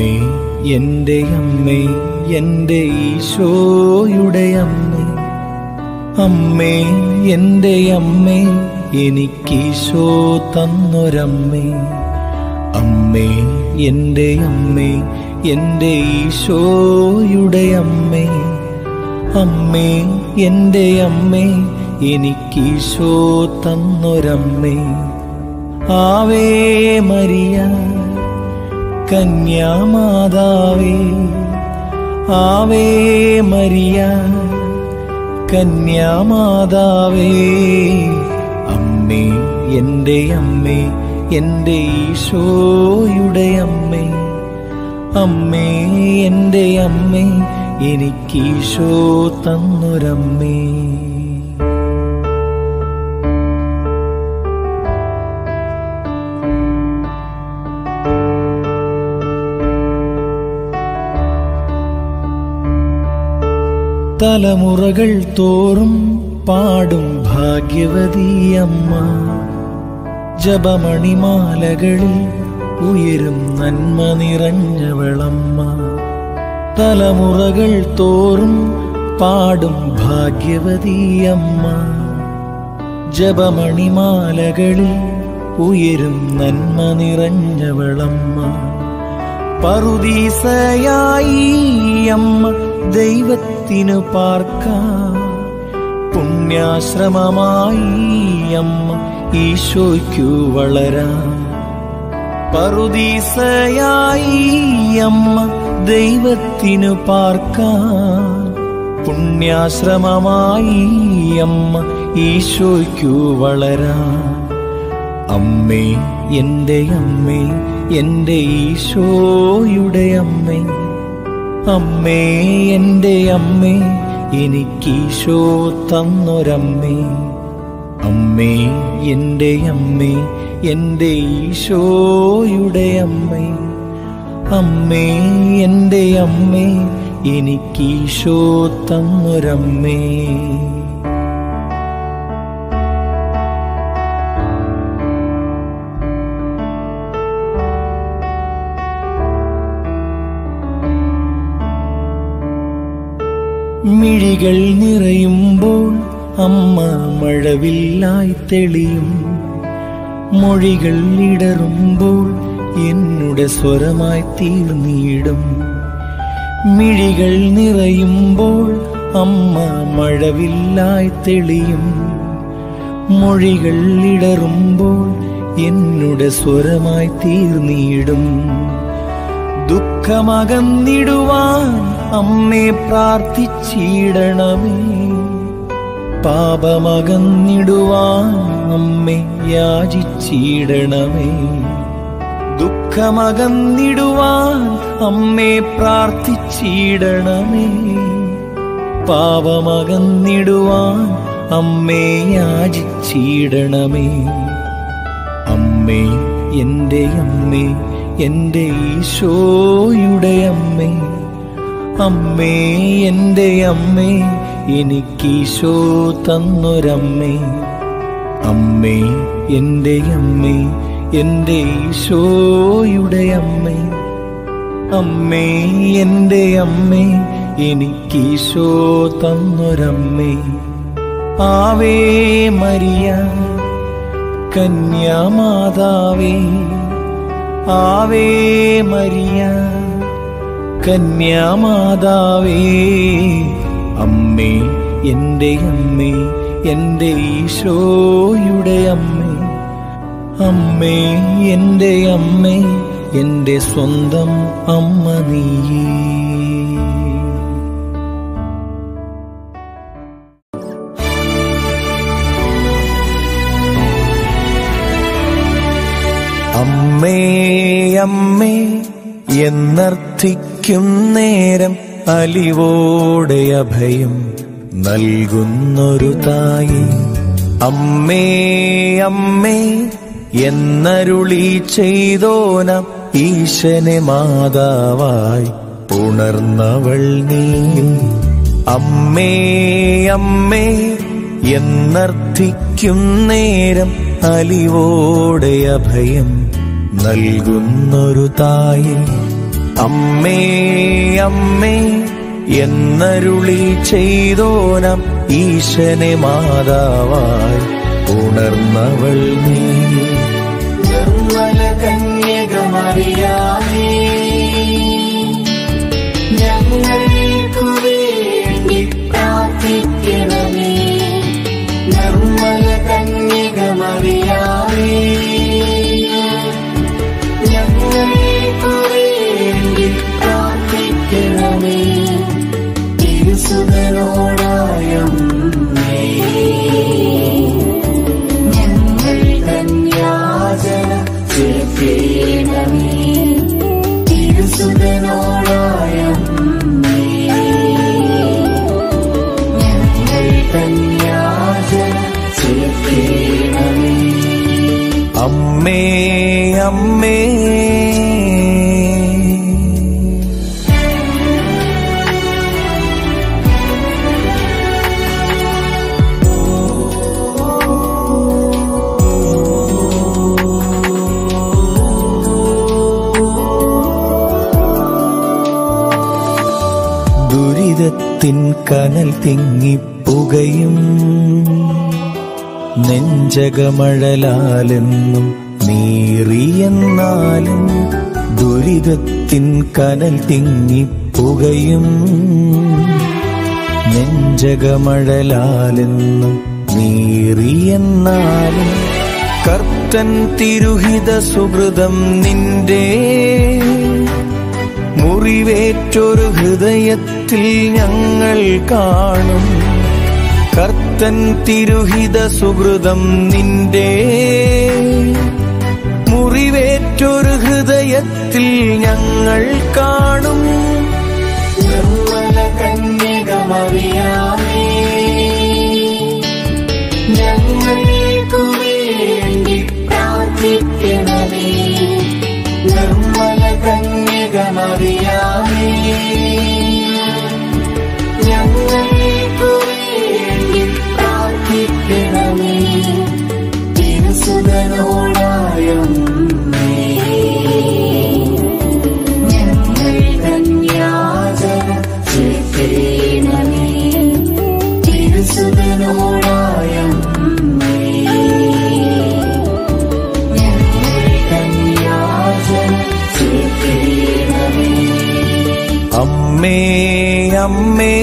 അമ്മേ എൻ്റെ അമ്മേ എൻ്റെ ഈശോയുടെ അമ്മേ അമ്മേ എൻ്റെ അമ്മേ എനിക്കീശോ തന്നൊരമ്മേ അമ്മേ എൻ്റെ അമ്മേ എൻ്റെ ഈശോയുടെ അമ്മേ അമ്മേ എൻ്റെ അമ്മേ എനിക്കീശോ തന്നൊരമ്മേ ആവേ മരിയ കന്യാമാതാവേ ആവേ മരിയ കന്യാമാതാവേ അമ്മേ എൻ്റെ അമ്മേ എൻ്റെ ഈശോയുടെ അമ്മേ അമ്മേ എൻ്റെ അമ്മേ എനിക്കീശോ തന്നൊരമ്മേ തലമുറകൾ തോറും പാടും ഭാഗ്യവതിയമ്മ ജപമണിമാലകളിൽ ഉയരും നന്മ നിറഞ്ഞവളമ്മ തലമുറകൾ തോറും പാടും ഭാഗ്യവതിയമ്മ ജപമണിമാലകളിൽ ഉയരും നന്മ നിറഞ്ഞവളമ്മ പറുദീസയായി അമ്മ ദൈവത്തിനു പാർക്കാം പുണ്യാശ്രമമായി അമ്മ ഈശോയ്ക്കു വളരാം പറുദീസയായി അമ്മ ദൈവത്തിനു പാർക്കാം പുണ്യാശ്രമമായി അമ്മ ഈശോയ്ക്കു വളരാം അമ്മേ എൻ്റെ അമ്മേ എൻ്റെ ഈശോയുടെ അമ്മേ അമ്മേ എൻ്റെ അമ്മേ എനിക്കീശോ തന്നൊരമ്മേ അമ്മേ എൻ്റെ അമ്മേ എൻ്റെ ഈശോയുടെ അമ്മേ അമ്മേ എൻ്റെ അമ്മേ എനിക്കീശോ തന്നൊരമ്മേ മിഴികൾ നിറയുമ്പോൾ അമ്മ മഴവില്ലായി തെളിയും മൊഴികൾ ഇടറുമ്പോൾ എന്നുടെ സ്വരമായി തീർന്നിടും മിഴികൾ നിറയുമ്പോൾ അമ്മ മഴവില്ലായി തെളിയും മൊഴികൾ ഇടറുമ്പോൾ എന്നുടെ സ്വരമായി തീർന്നിടും ദുഃഖമകന്നിടുവാൻ അമ്മേ പ്രാർത്ഥിച്ചിടണമേ പാപമകന്നിടുവാൻ അമ്മേ യാചിച്ചിടണമേ ദുഃഖമകന്നിടുവാൻ അമ്മേ പ്രാർത്ഥിച്ചിടണമേ പാപമകന്നിടുവാൻ അമ്മേ യാചിച്ചിടണമേ അമ്മേ എൻ്റെ അമ്മേ എൻ്റെ ഈശോയുടെ അമ്മേ അമ്മേ എൻ്റെ അമ്മേ എനിക്കീശോ തന്നൊരമ്മേ അമ്മേ എൻ്റെ അമ്മേ എൻ്റെ ഈശോയുടെ അമ്മേ അമ്മേ എൻ്റെ അമ്മേ എനിക്കീശോ തന്നൊരമ്മേ ആവേ മരിയ കന്യാമാതാവേ ആവേ മരിയ കന്യാമാതാവേ അമ്മേ എൻ്റെ അമ്മേ എൻ്റെ ഈശോയുടെ അമ്മേ അമ്മേ എൻ്റെ അമ്മേ എൻ്റെ സ്വന്തം അമ്മ നീയേ അമ്മേ അമ്മേ എന്നർത്ഥിക്കും നേരം അലിവോടെ അഭയം നൽകുന്നൊരു തായി അമ്മേ അമ്മേ എന്നരുളി ചെയ്തോനാം ഈശനെ മാതാവായി പുണർന്നവൾ നീ അമ്മേ അമ്മേ എന്നർത്ഥിക്കും നേരം അലിവോടെ അഭയം നൽകുന്നൊരു തായി അമ്മേ അമ്മേ എന്നരുളി ചെയ്തോനം ഈശനെ മാതാവായി ഉണർന്നവൾ നീ നിർമ്മല കന്യകമറിയാമേ ഞങ്ങൾക്കു വേണ്ടി പ്രാർത്ഥിക്കണമേ നിർമ്മല കന്യകമറിയാമേ ഞങ്ങൾക്കു വേണ്ടി പ്രാർത്ഥിക്കണമേ തിരുസുതനോടായമ്മേ ഞങ്ങൾ കന്യാജന ചേർക്കേണമേ തിരുസുതനോടായമ്മേ ഞങ്ങൾ കന്യാജന ചേർക്കേണമേ അമ്മേ അമ്മേ ദുരിതത്തിൻ കനൽ തിങ്ങിപ്പുകയും നെഞ്ചകമഴലാലെന്നും നീറിയെന്നാലും ദുരിതത്തിൻ കനൽ തിങ്ങിപ്പുകയും നെഞ്ചകമഴലാലെന്നും നീറിയെന്നാലും കർത്തൻ തിരുഹിത സുഹൃതം നിന്റെ മുറിവേറ്റൊരു ഹൃദയത്തിൽ ഞങ്ങൾ കാണും കർത്തൻ തിരുഹിത സുഹൃതം നിന്റെ മുറിവേറ്റൊരു ഹൃദയത്തിൽ ഞങ്ങൾ കാണും നിർമ്മല കന്യകമറിയാമേ ഞങ്ങൾക്കു വേണ്ടി പ്രാർത്ഥിക്കണമേ നിർമ്മല കന്യകമറിയാമേ ഞങ്ങൾക്കു വേണ്ടി പ്രാർത്ഥിക്കണമേ തിരുസുതനോടായമ്മേ ഞങ്ങൾ കന്യാജന ചേർക്കേണമേ തിരുസുതനോടായമ്മേ ഞങ്ങൾ കന്യാജന ചേർക്കേണമേ അമ്മേ അമ്മേ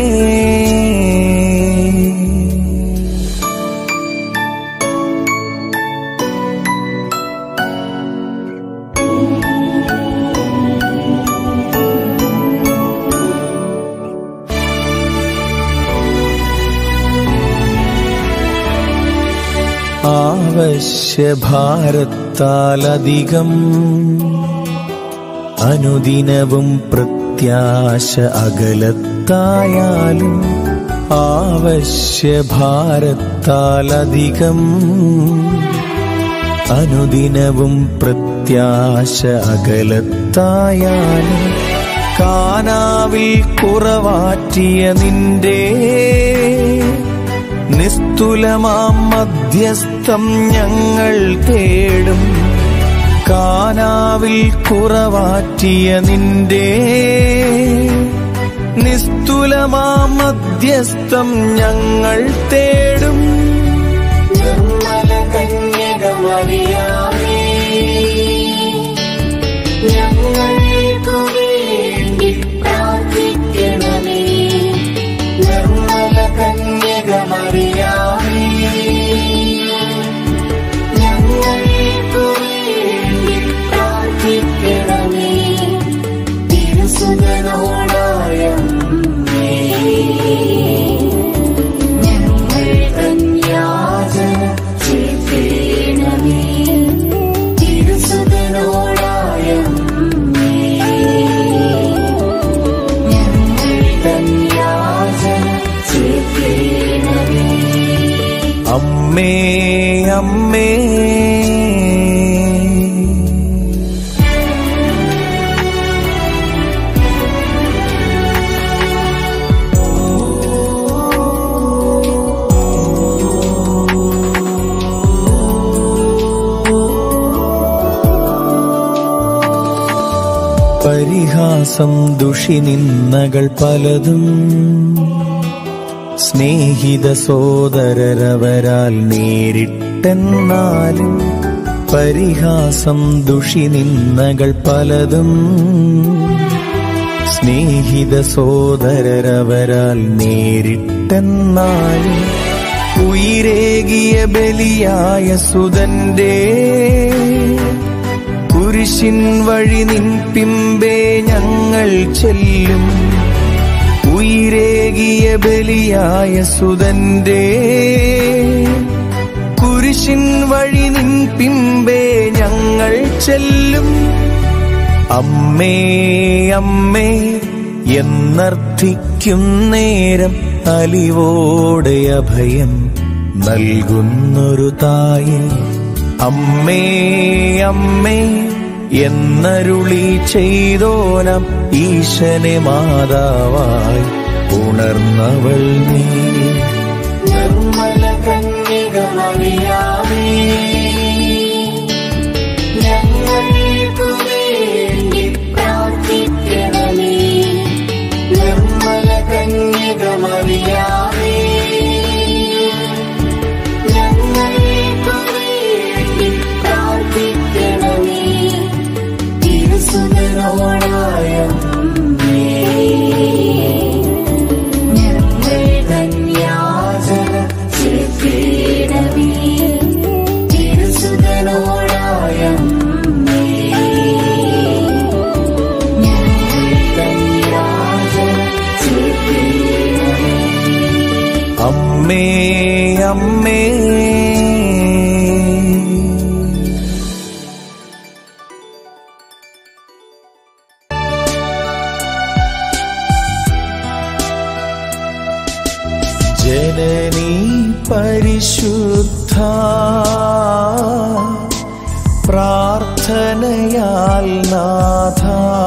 ആവശ്യഭാരത്താലധികം അനുദിനവും പ്രത്യാശ അകലത്തായാലും ആവശ്യഭാരത്താലധികം അനുദിനവും പ്രത്യാശ അകലത്തായാലും കാനാവിൽ കുറവാറ്റിയ നിന്റെ നിസ്തുലമാം മധ്യസ്ഥം ഞങ്ങൾ തേടും കാനാവിൽ കുറവാറ്റിയ നിന്റെ നിസ്തുലമാം മധ്യസ്ഥം ഞങ്ങൾ തേടും നിർമ്മല കന്യകമറിയാമേ ഞങ്ങൾക്കു വേണ്ടി പ്രാർത്ഥിക്കണമേ നിർമ്മല കന്യകമറിയാമേ ഞങ്ങൾക്കു വേണ്ടി പ്രാർത്ഥിക്കണമേ തിരുസുതനോടായമ്മേ ഞങ്ങൾ കന്യാജന ചേർക്കേണമേ തിരുസുതനോടായമ്മേ ഞങ്ങൾ കന്യാജന ചേർക്കേണമേ അമ്മേ അമ്മേ പരിഹാസം ദുഷിനിന്ദകൾ പലതും സ്നേഹിത സോദരരവരാൽ നേരിട്ടെന്നാലും പരിഹാസം ദുഷിനിന്ദകൾ പലതും സ്നേഹിത സോദരരവരാൽ നേരിട്ടെന്നാലും ഉയരേകിയ ബലിയായ സുതന്റെ കുരിശിൻ വഴി നിൻ പിമ്പേ ഞങ്ങൾ ചെല്ലും ഉയരേകിയ ബലിയായ സുതന്റെ കുരിശിൻ വഴി നിൻ പിമ്പേ ഞങ്ങൾ ചെല്ലും അമ്മേ അമ്മേ എന്നർത്ഥിക്കും നേരം അലിവോടെ അഭയം നൽകുന്നൊരു തായെ അമ്മേ അമ്മേ എന്നരുളി ചെയ്തോലം ഈശനെ മാതാവായി ഉണർന്നവൾ നീ നിർമ്മല കന്യകമറിയാമേ ഞങ്ങൾക്കു വേണ്ടി പ്രാർത്ഥിക്കണമേ നിർമ്മല കന്യകമറിയാമേ ഞങ്ങൾക്കു വേണ്ടി പ്രാർത്ഥിക്കണമേ തിരുസുതനോടായ അമ്മേ. ഞങ്ങൾ ധന്യാചന ചേർക്കേണമേ തിരുസുതനോടായ അമ്മേ. ഞങ്ങൾ ധന്യാചന ചേർക്കേണമേ അമ്മേ അമ്മേ ജനനീ പരിശുദ്ധ പ്രാർത്ഥനയാൽ നാഥ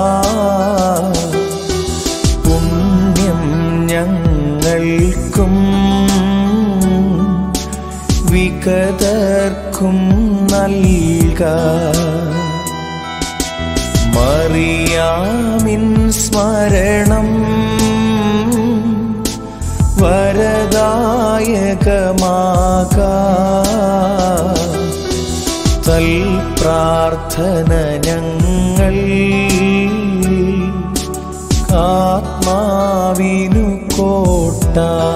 പുണ്യം ഞങ്ങൾക്കും വികതർക്കും നൽക മറിയാമിൻ സ്മരണം വരദായകമാക തൽ പ്രാർത്ഥന ഞങ്ങൾ ആത്മാവിനു കോട്ട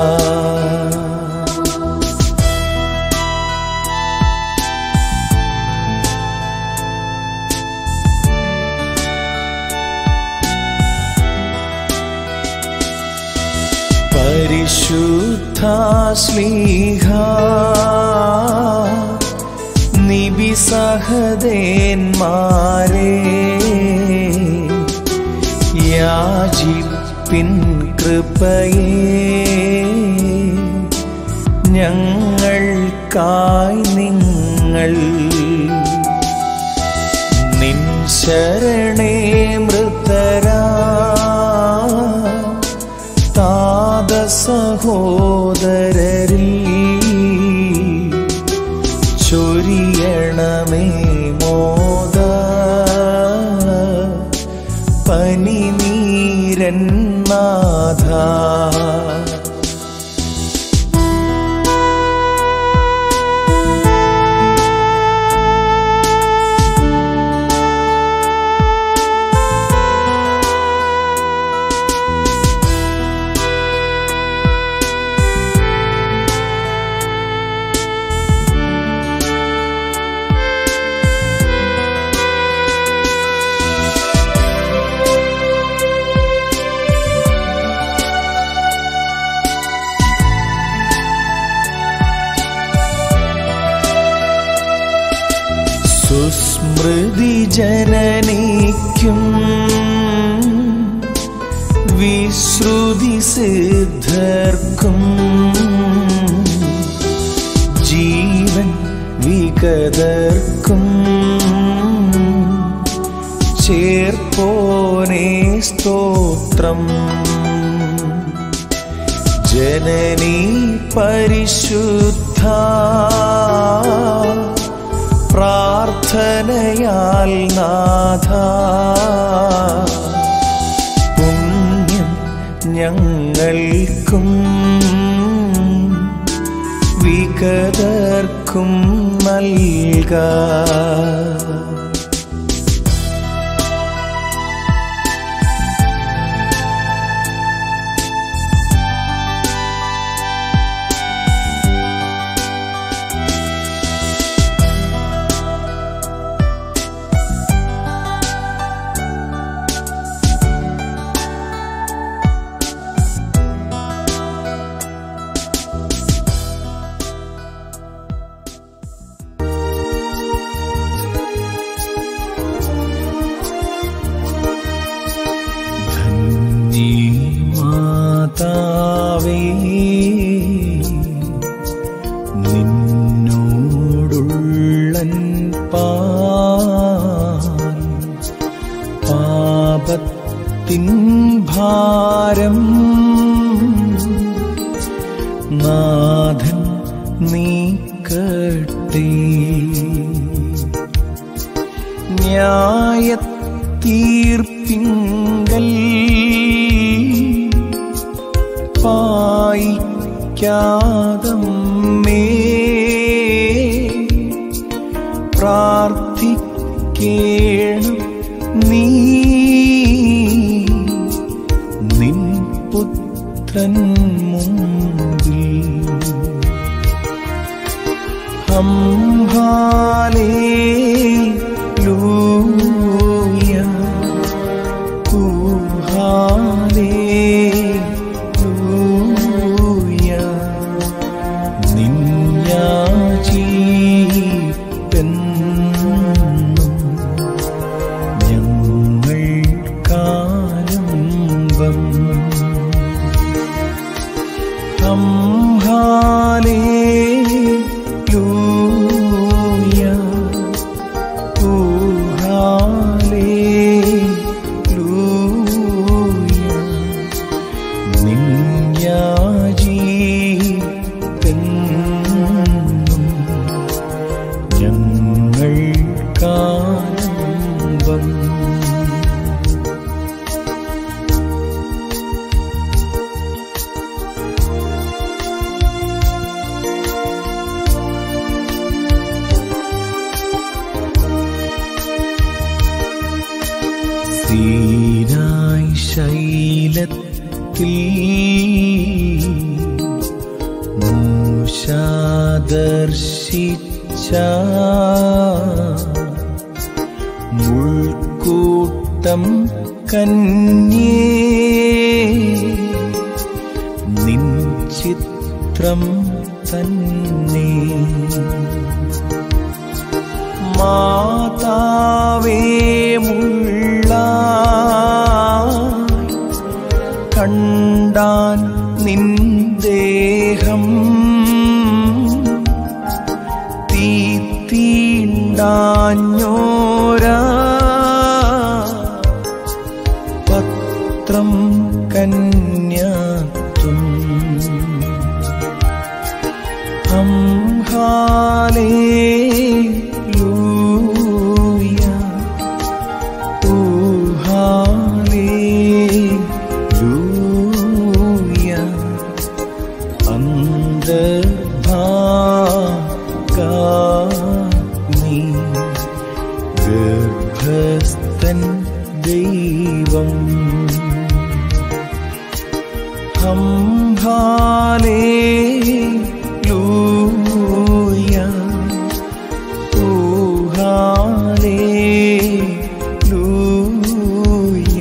പരിശുദ്ധ സ്ലീഹ നിബിസഹദേന്മാരെ യാചിപ്പിൻ കൃപയേ ഞങ്ങൾക്കായി നിങ്ങൾ നിൻ ശരണേ മൃതരാ താത സഹോദരരിൽ ചൊരിയണമേ മോദ പനിനീരൻ നാഥ സുസ്മൃതി ജനനിക്കും വിശ്രുതി സിദ്ധർക്കും ജീവൻ വികതർക്കും ചേർപ്പോനേ സ്തോത്രം ജനനീ പരിശുദ്ധ പ്രാർത്ഥനയാൽ നാഥ തീർക്കും വികതർക്കും നൽക ധന്യേ മാതാവേ നിന്നോടുള്ളൻ പാൽ പാപത്തിൻ ഭാരം നാഥൻ നീക്കട്ടെ ന്യായത്തീർപ്പിങ്കൽ പായിക്കാതമ്മേ പ്രാർത്ഥിക്കേണം നീ നിൻ പുത്രൻ മുമ്പിൽ ഹംഹാലേ ലൂയ ഊഹാലേ ലൂയ നിന്യാജീവെന്നും ഞങ്ങൾ കാലംബം ഹംഹാലേ ലൂയ ഊഹാലേ ലൂയ നിന്യാജീവെന്നും ഞങ്ങൾ കാലംബം സീനായ് ശൈലത്തിൽ മൂഷാദർശിച്ച മുൾക്കൂട്ടം കന്യേ നിൻ ചിത്രം തന്നെ മാതാവേ മുള്ള കണ്ടാൻ നിൻ ദേഹം തീത്തീണ്ടാഞ്ഞോരാ പത്രം കന്യാത്വം ഹംഹാലേ ലൂയ ഊഹാലേ ലൂയ അന്തർഭാഗാമി ഗർഭസ്ഥൻ ദൈവം ഹംഹാലേ ലൂയ ഊഹാലേ ലൂയ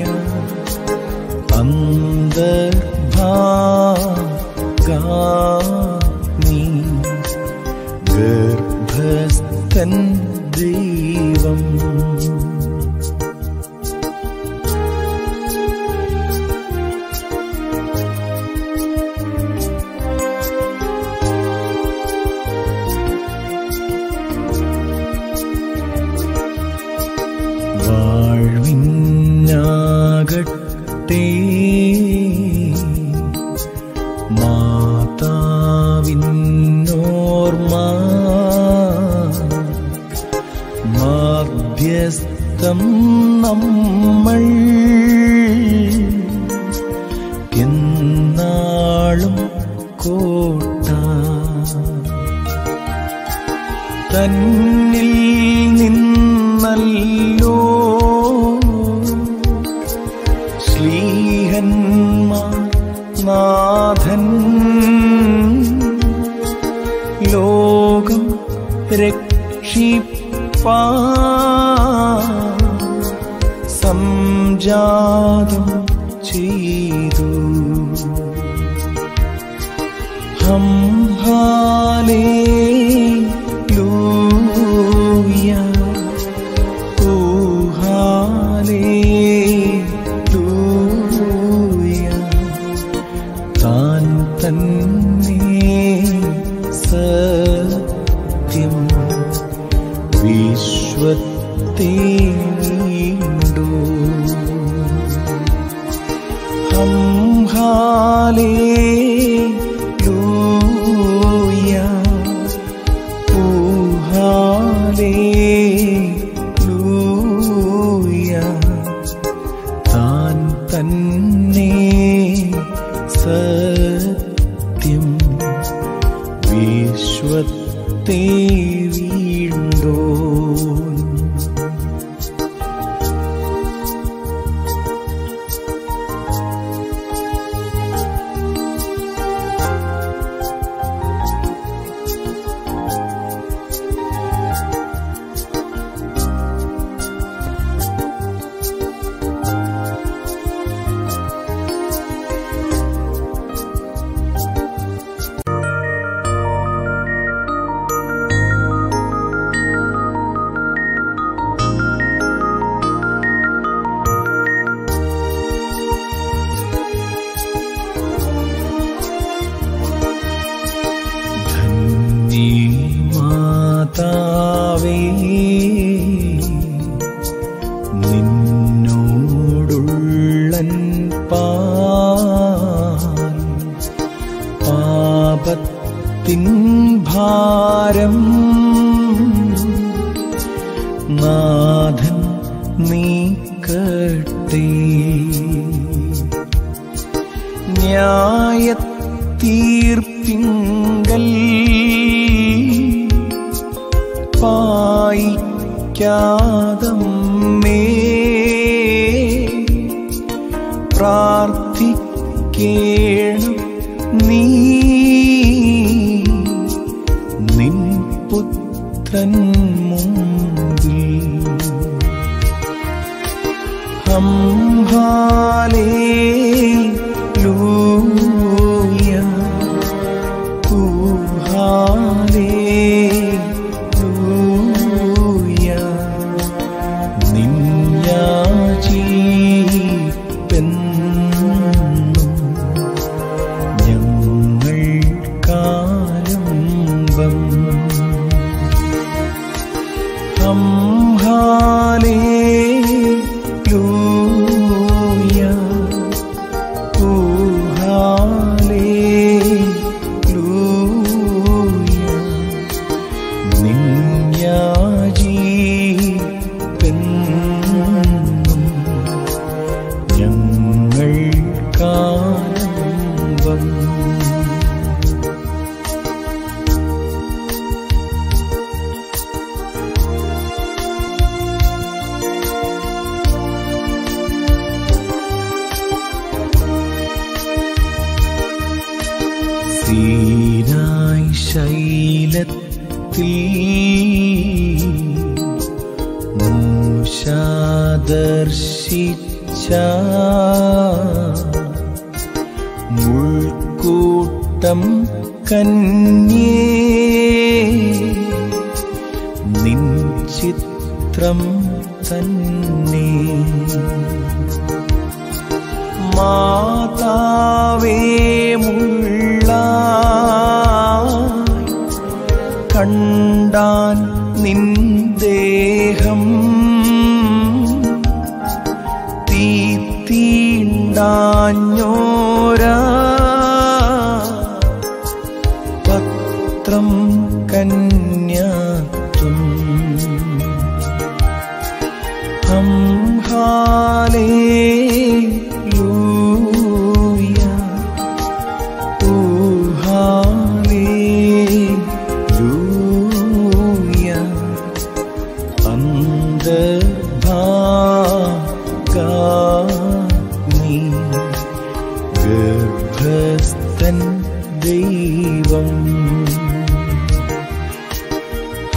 അന്തർഭാഗാമി ഗർഭസ്ഥൻ ദൈവം വാഴ്വിന്നാകട്ടെ മാതാവിന്നോർമ്മ മാധ്യസ്ഥം നമ്മൾ എന്നാളും വാഴും കോട്ട തന്നിൽ നിന്നല്ലോ ശ്ലീഹന്മാർ നാഥൻ ലോകം രക്ഷിപ്പാ സംജാതം ചെയ്തു ഹം ഹാലേലൂയ ഓ ഹാലേലൂയ താൻ തന്നെ സത്യം വിശ്വത്തെ വീണ്ടു ഹം ഹാലേലൂയ ഓ ഹാലേലൂയ താൻ തന്നെ സത്യം വിശ്വത്തെ വീണ്ടോ ധന്യേ മാതാവേ നിന്നോടുള്ളൻ പാൽ പാപത്തിൻ ഭാരം നാഥൻ നീക്കട്ടെ ന്യായത്തീർപ്പിങ്കൽ പായിക്കാതമ്മേ പ്രാർത്ഥിക്കേണം നീ നിൻ പുത്രൻ മുമ്പിൽ ഹം ഹാലേലൂയ ഓ ഹാലേലൂയ നിന്യാജീവെന്നും ഞങ്ങൾ കാലംബം ഹം ഹാലേലൂയ ഓ ഹാലേലൂയ നിന്യാജീവെന്നും ഞങ്ങൾ കാലംബം സീനായ് ശൈലത്തിൽ മൂഷാദർശിച്ച മുൾക്കൂട്ടം കന്യേ നിൻ ചിത്രം തന്നെ മാതാവേ മുള്ള കണ്ടാൻ നിൻ ദേഹം തീത്തീണ്ടാഞ്ഞോരാ പത്രം കന്യാത്വം ഹം ഹാലേലൂയ ഓ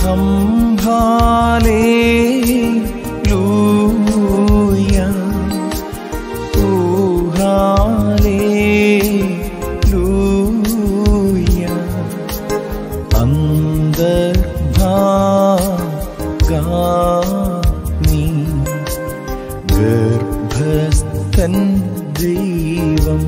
ഹംഹാലേലൂയ ൂഹാലേലൂയ അന്തർഭാഗാനി ഗർഭസ്ഥൻ ദൈവം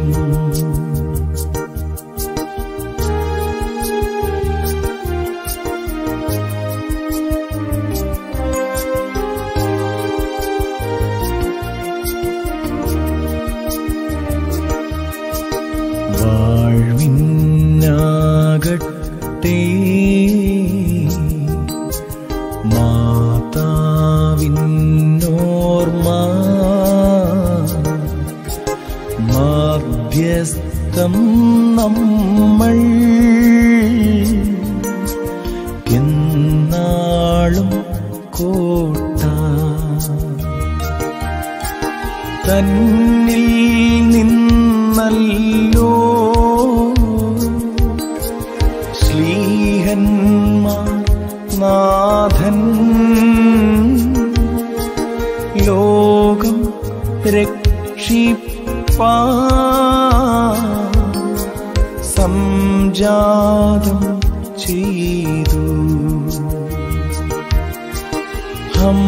വാഴ്വിന്നാകട്ടെ മാതാവിന്നോർമ്മ മാധ്യസ്ഥം നമ്മൾ എന്നാളും കോട്ട തന്നിൽ നിന്നല്ലോ ശ്ലീഹന്മാർ നാഥൻ ലോകം രക്ഷിപ്പാ സംജാതം ചെയ്തു ഹം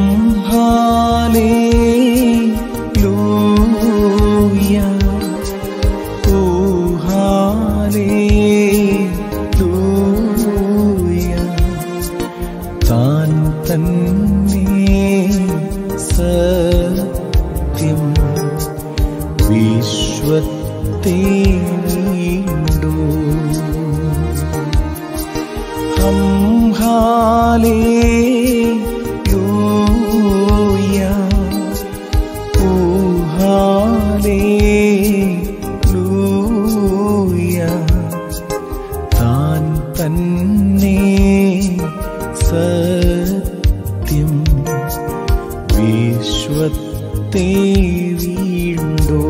ഹാലേലൂയ ഓ ഹാലേലൂയ താൻ തന്നെ സത്യം വിശ്വത്തെ വീണ്ടു ഹം ഹാലേലൂയ ഓ ഹാലേലൂയ താൻ തന്നെ സത്യം വിശ്വത്തെ വീണ്ടോ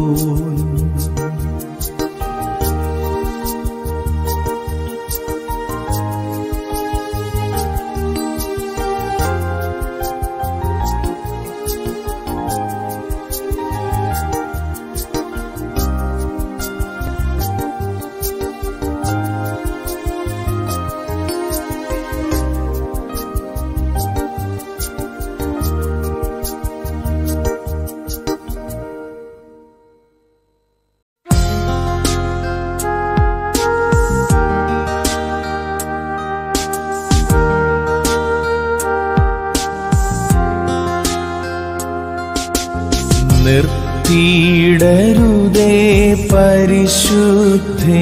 നിർത്തിയിടരുതേ പരിശുദ്ധേ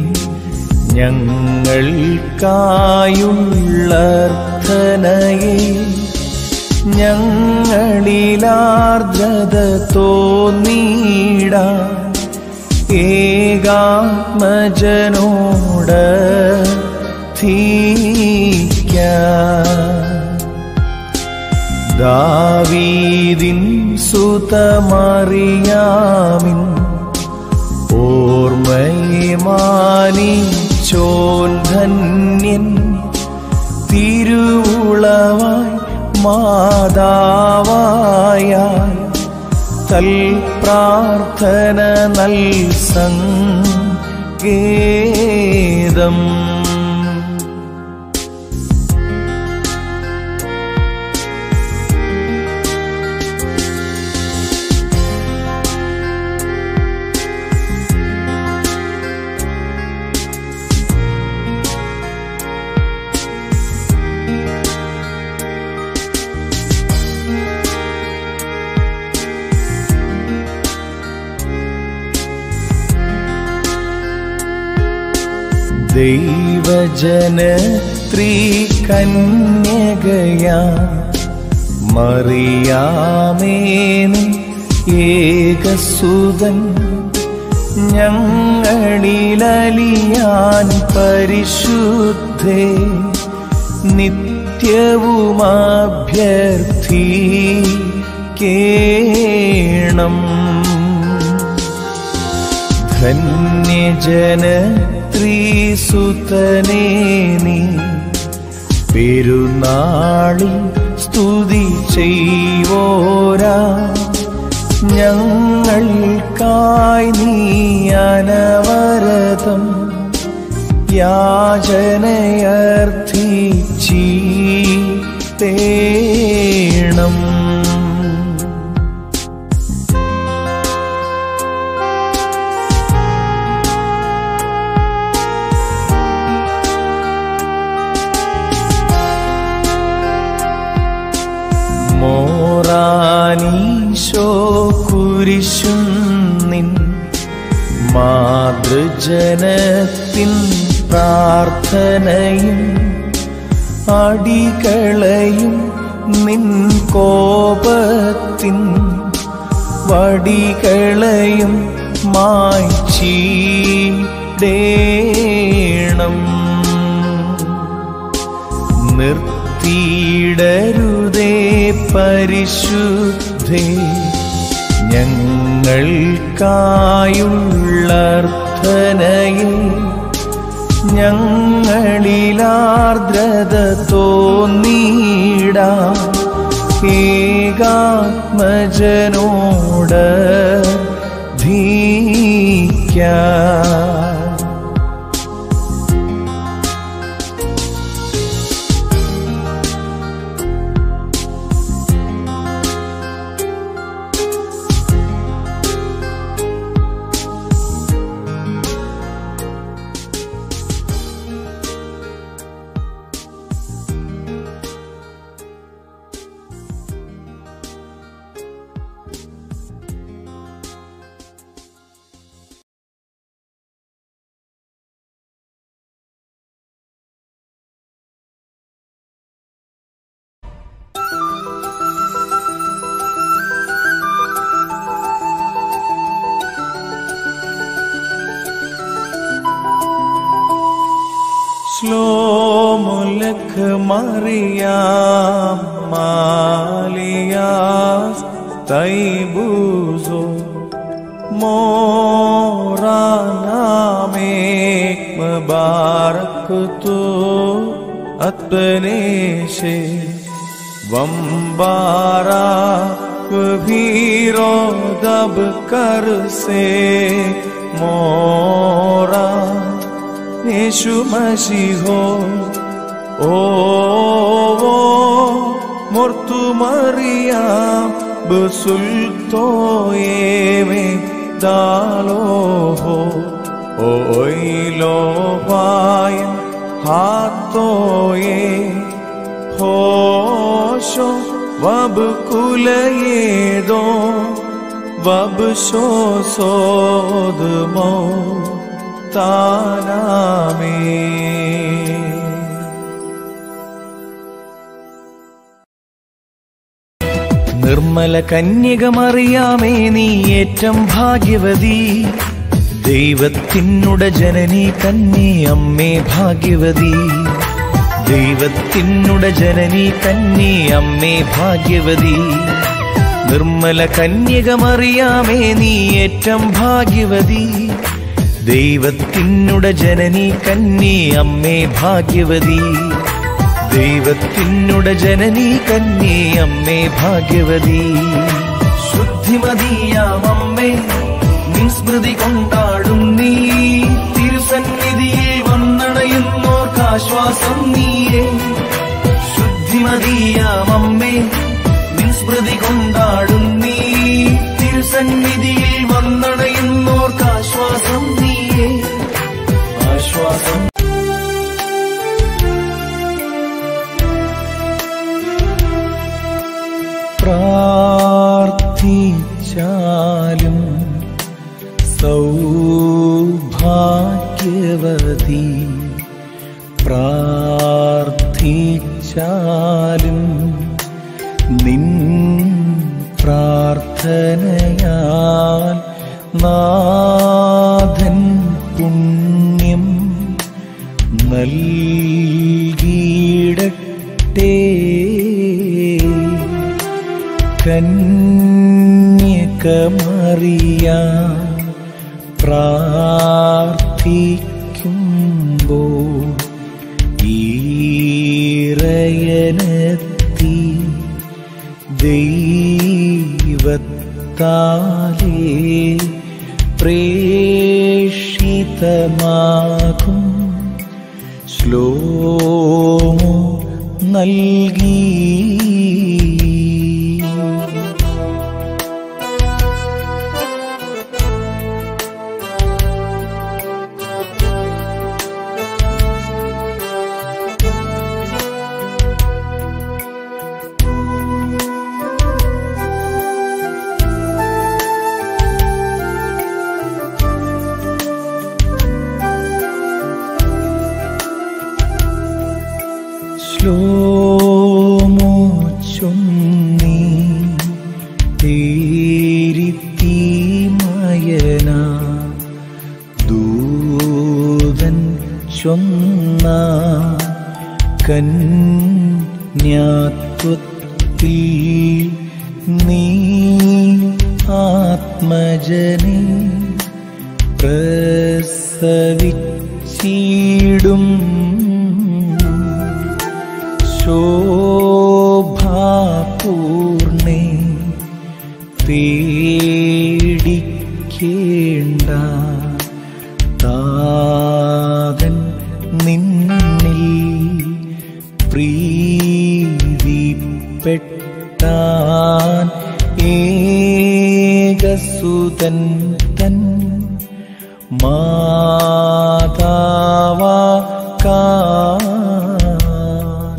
ഞങ്ങൾക്കായുള്ളർത്ഥനയെ ഞങ്ങളിലാർദ്രത തോന്നീട ഏകാത്മജനോട് ധീക്ക ദാവീദിൻ സുതമറിയാമിൻ ഓർമ്മയെ മാനിച്ചോൻ ധന്യൻ തിരുവുളവായി മാതാവായ തൽ പ്രാർത്ഥന നൽ സങ്കേതം ദൈവജനത്രീ കന്യകയാ മറിയാമേന് ഏകസുതൻ ഞങ്ങളിലലിയാൻ പരിശുദ്ധേ നിത്യവുമാഭ്യർത്ഥിക്കേണം ധന്യജന ത്രീസുതനേ നീ പെരുന്നാളിൽ സ്തുതി ചെയ്വോരാ ഞങ്ങൾക്കായി നീ അനവരതം യാചനയർത്ഥിച്ചീത്തേണം മോറാനീശോ കുരിശും നിൻ മാതൃജനത്തിൻ പ്രാർത്ഥനയും അടികളയും നിൻ കോപത്തിൻ വടികളയും മായ്ച്ചീടേണം നിർത്തിയിടരുതേ പരിശുദ്ധേ ഞങ്ങൾക്കായുള്ളർത്ഥനയിൽ ഞങ്ങളിലാർദ്രത തോന്നീട ഏകാത്മജനോട് ധീക്ക ശ്ലോമുലക് മറിയാം മാലിയാസ് തൈബൂസോ മോറാനാമേക് മുബാരക് തോ അത്പനേശേ വംബാരാ भीरो दब कर से मोरा यीशु मसीह हो ओ वो मुर्तु मरिया बसुल्तो ये दालो हो ओ लो पाय हाथो ये होशो वब कुलयेदो वब शो सोद मो താനാമേ നിർമ്മല കന്യകമറിയാമേ നീ ഏറ്റം ഭാഗ്യവതി ദൈവത്തിനുട ജനനി കന്നി അമ്മേ ഭാഗ്യവതി ദൈവത്തിനുട ജനനി കന്നി അമ്മേ ഭാഗ്യവതി നിർമ്മല കന്യകമറിയാമേ നീ ഏറ്റം ഭാഗ്യവതി ദൈവത്തിനുട ജനനി കന്നി അമ്മേ ഭാഗ്യവതി ദൈവത്തിനുട ജനനി കന്നി അമ്മേ ഭാഗ്യവതി ശുദ്ധിമതിയാമമ്മേ നിൻ സ്മൃതി കൊണ്ടാടും നീ തിരുസന്നിധിയിൽ വന്നണയുന്നോർക്കാശ്വാസം നീയേ ശുദ്ധിമതിയാമമ്മേ നിൻ സ്മൃതി കൊണ്ടാടും നീ തിരുസന്നിധിയിൽ വന്നണയുന്നോർക്കാശ്വാസം നീയേ ആശ്വാസം പ്രാർത്ഥിച്ചാലും സൗഭാഗ്യവതി പ്രാർത്ഥിച്ചാലും നിൻ പ്രാർത്ഥനയാൽ നാഥൻ പുണ്യം നൽകിയിടട്ടെ കന്യകമറിയ പ്രാർത്ഥിക്കുമ്പോൾ ഈറനേൽക്കുന്ന ഇറയനെത്തി ദൈവത്താലേ പ്രേഷിതമാകും ശ്ലോമോ നൽകി ശ്ലോമോ ചൊന്നി തേരിത്തി മയന ദൂതൻ ചൊന്ന കന്യാത്വത്തിൽ നീ ആത്മജനെ പ്രസവിച്ചിടും ശോഭാപൂർണേ പേടിക്കേണ്ട താതൻ നിന്നിൽ പ്രീതിപ്പെട്ടാൻ ഏകസുതൻ തൻ മാതാവാ കാൻ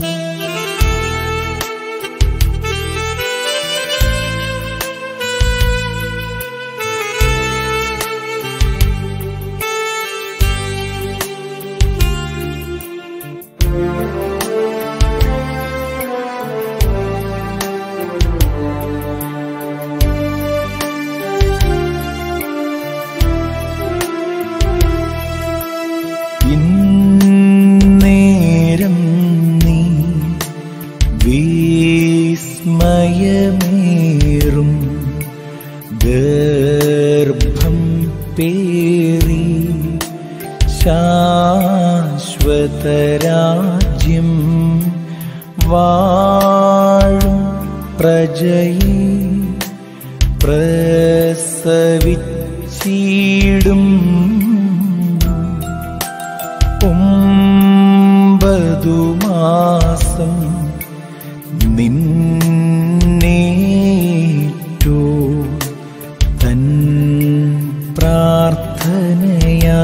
ഇന്നേരം നീ വിസ്മയമേറും ഗർഭം പേറി ശാശ്വതരാജ്യം വാഴും പ്രജയെ പ്രസവിച്ചിടും ഒമ്പതു മാസം നിന്നേറ്റോ തൻ പ്രാർത്ഥനയാ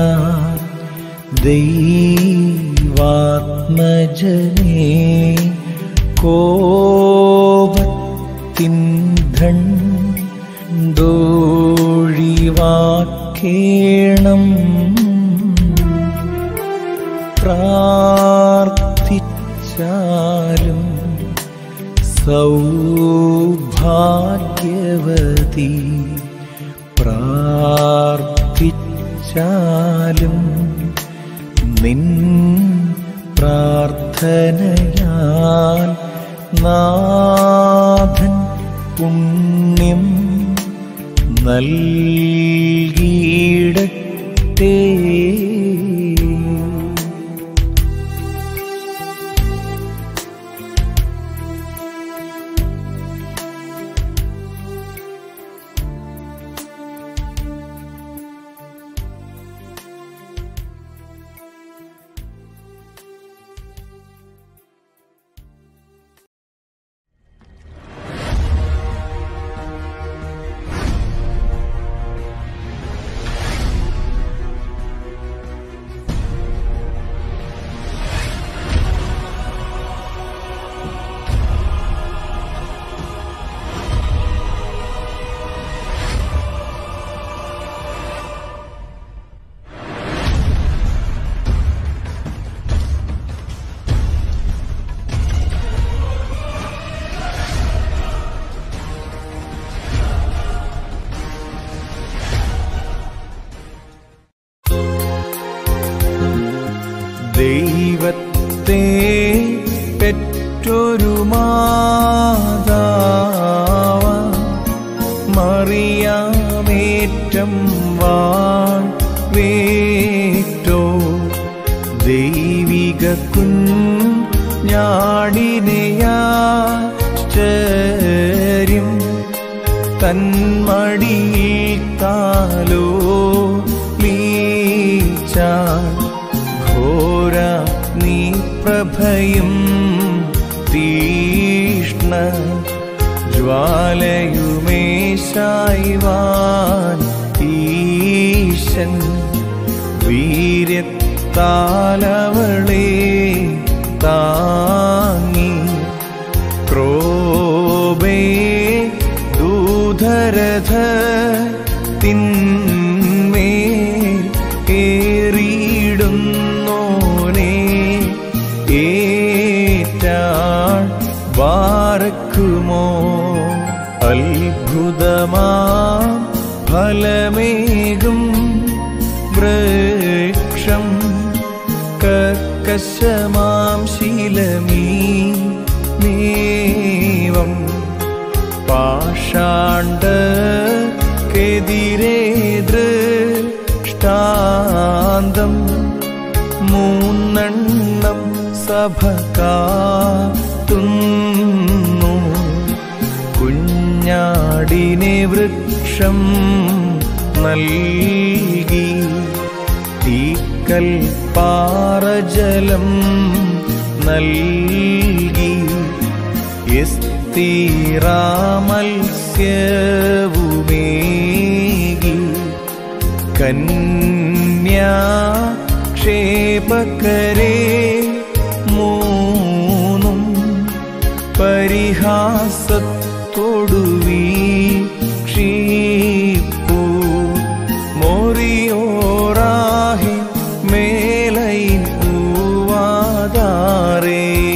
ദൈവാത്മജനെ കോപത്തിൻ ധണ്ടോഴിവാക്കേണം പ്രാർത്ഥിച്ചാലും സൗഭാഗ്യവതി പ്രാർത്ഥിച്ചാലും നിൻ പ്രാർത്ഥനയാൽ നാഥൻ പുണ്യം നൽകിയിടട്ടേ ദൈവത്തെ പെറ്റൊരു മാതാവ മറിയാമേറ്റം വാൺ വേറ്റോ ദൈവിക കുഞ്ഞാ കുഞ്ഞാടിനെയാശ്ചര്യം തന്മടിയിൽ കാലോ ലീച്ചാൻ ഘോര നീ പ്രഭയും തീഷ്ണ ജ്വാലയുമേശായിവാൻ ഈശൻ വീര്യത്താലവളെ താങ്ങി ക്രോബേ ദൂധരഥ തിന്മേ ഏറിയിടുന്നോനെ ഏറ്റാൾ വാർക്കുമോ അത്ഭുതമാ ഫലമേകും വൃക്ഷം കർക്കശമാം ശീലമീ നേവം പാഷാണ്ട കെതിരേ ദൃഷ്ടാന്തം മൂന്നെണ്ണം സഭ കാത്തുന്നു കുഞ്ഞാടിനെ വൃക്ഷം നൽകി തീക്കൽ പാറജലം നൽകി എസ്തീറാമത്സ്യവുമേകി കന്യാ ക്ഷേപകരേ മൂന്നും പരിഹാസത്തോടുവീ ക്ഷീപ്പൂ മോറിയോറാഹി മേലൈൻ പൂവാതാറേ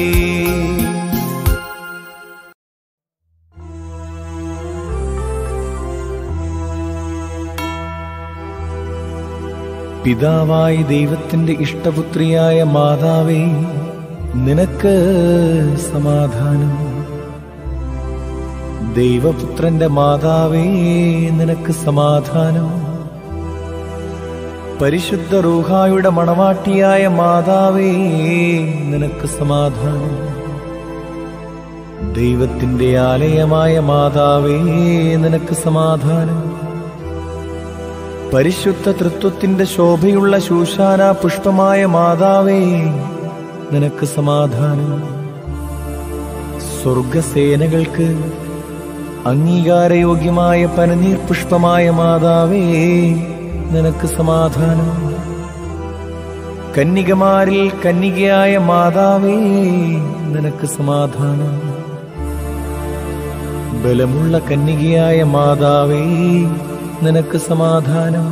പിതാവായി ദൈവത്തിന്റെ ഇഷ്ടപുത്രിയായ മാതാവേ നിനക്ക് സമാധാനം ദൈവപുത്രന്റെ മാതാവേ നിനക്ക് സമാധാനം പരിശുദ്ധ റൂഹായുടെ മണവാട്ടിയായ മാതാവേ നിനക്ക് സമാധാനം ദൈവത്തിന്റെ ആലയമായ മാതാവേ നിനക്ക് സമാധാനം പരിശുദ്ധ തൃത്വത്തിന്റെ ശോഭയുള്ള ശൂശാന പുഷ്പമായ മാതാവേ നിനക്ക് സമാധാനം സ്വർഗസേനകൾക്ക് അംഗീകാരയോഗ്യമായ പനനീർ പുഷ്പമായ മാതാവേ നിനക്ക് സമാധാനം കന്യകമാരിൽ കന്യകയായ മാതാവേ നിനക്ക് സമാധാനം ബലമുള്ള കന്യകയായ മാതാവേ നിനക്ക് സമാധാനം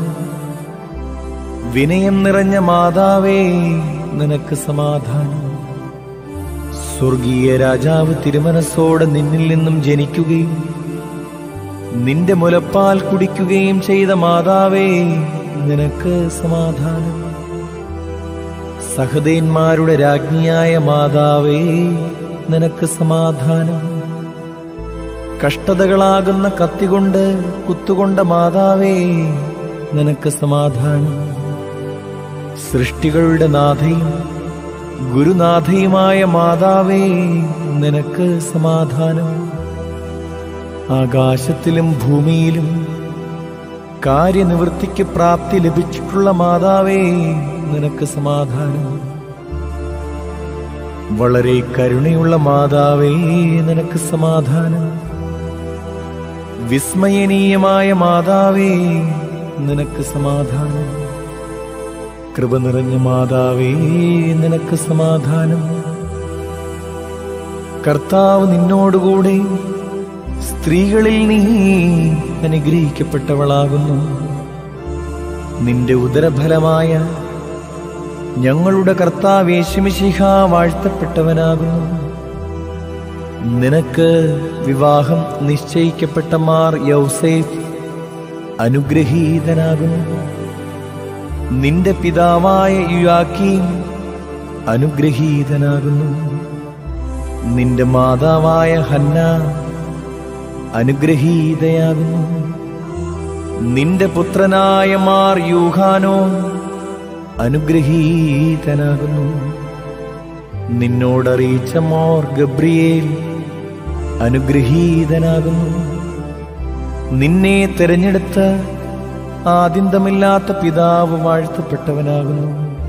വിനയം നിറഞ്ഞ മാതാവേ നിനക്ക് സമാധാനം സ്വർഗീയ രാജാവ് തിരുമനസ്സോടെ നിന്നിൽ നിന്നും ജനിക്കുകയും നിന്റെ മുലപ്പാൽ കുടിക്കുകയും ചെയ്ത മാതാവേ നിനക്ക് സമാധാനം സഹദേന്മാരുടെ രാജ്ഞിയായ മാതാവേ നിനക്ക് സമാധാനം കഷ്ടതകളാകുന്ന കത്തികൊണ്ട് കുത്തുകൊണ്ട മാതാവേ നിനക്ക് സമാധാനം സൃഷ്ടികളുടെ നാഥയും ഗുരുനാഥയുമായ മാതാവേ നിനക്ക് സമാധാനം ആകാശത്തിലും ഭൂമിയിലും കാര്യനിവൃത്തിക്ക് പ്രാപ്തി ലഭിച്ചിട്ടുള്ള മാതാവേ നിനക്ക് സമാധാനം വളരെ കരുണയുള്ള മാതാവേ നിനക്ക് സമാധാനം വിസ്മയനീയമായ മാതാവേ നിനക്ക് സമാധാനം കൃപ നിറഞ്ഞ മാതാവേ നിനക്ക് സമാധാനം കർത്താവ് നിന്നോടുകൂടെ സ്ത്രീകളിൽ നീ അനുഗ്രഹിക്കപ്പെട്ടവളാകുന്നു നിന്റെ ഉദരഫലമായ ഞങ്ങളുടെ കർത്താവ് യേശുമിശിഹ വാഴ്ത്തപ്പെട്ടവനാകുന്നു നിനക്ക് വിവാഹം നിശ്ചയിക്കപ്പെട്ട മാർ യൗസേഫ് അനുഗ്രഹീതനാകുന്നു നിന്റെ പിതാവായ യുയാക്കീം അനുഗ്രഹീതനാകുന്നു നിന്റെ മാതാവായ ഹന്ന അനുഗ്രഹീതയാകുന്നു നിന്റെ പുത്രനായ മാർ യൂഹാനോ അനുഗ്രഹീതനാകുന്നു നിന്നോടറിയിച്ച മോർ ഗബ്രിയേൽ അനുഗ്രഹീതനാകുന്നു നിന്നെ തിരഞ്ഞെടുത്ത ആദ്യന്തമില്ലാത്ത പിതാവ് വാഴ്ത്തപ്പെട്ടവനാകുന്നു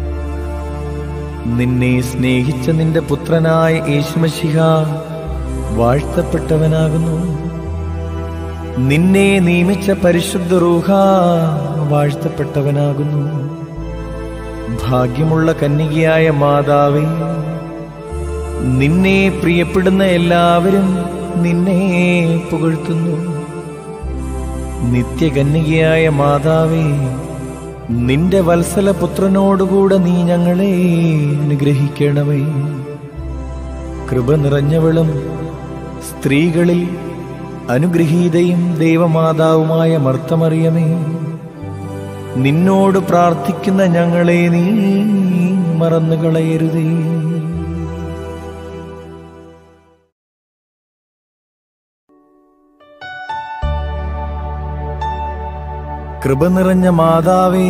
നിന്നെ സ്നേഹിച്ച നിന്റെ പുത്രനായ യേശുമശിഹ വാഴ്ത്തപ്പെട്ടവനാകുന്നു നിന്നെ നിയമിച്ച പരിശുദ്ധ റൂഹ വാഴ്ത്തപ്പെട്ടവനാകുന്നു ഭാഗ്യമുള്ള കന്യകയായ മാതാവേ നിന്നെ പ്രിയപ്പെടുന്ന എല്ലാവരും നിന്നെ പുകഴ്ത്തുന്നു നിത്യകന്യകയായ മാതാവേ നിന്റെ വത്സല പുത്രനോടുകൂടെ നീ ഞങ്ങളെ അനുഗ്രഹിക്കണമേ കൃപ നിറഞ്ഞവളും സ്ത്രീകളിൽ അനുഗ്രഹീതയും ദൈവമാതാവുമായ മർത്തമറിയമേ നിന്നോട് പ്രാർത്ഥിക്കുന്ന ഞങ്ങളെ നീ മറന്നുകളയരുതേ കൃപ നിറഞ്ഞ മാതാവേ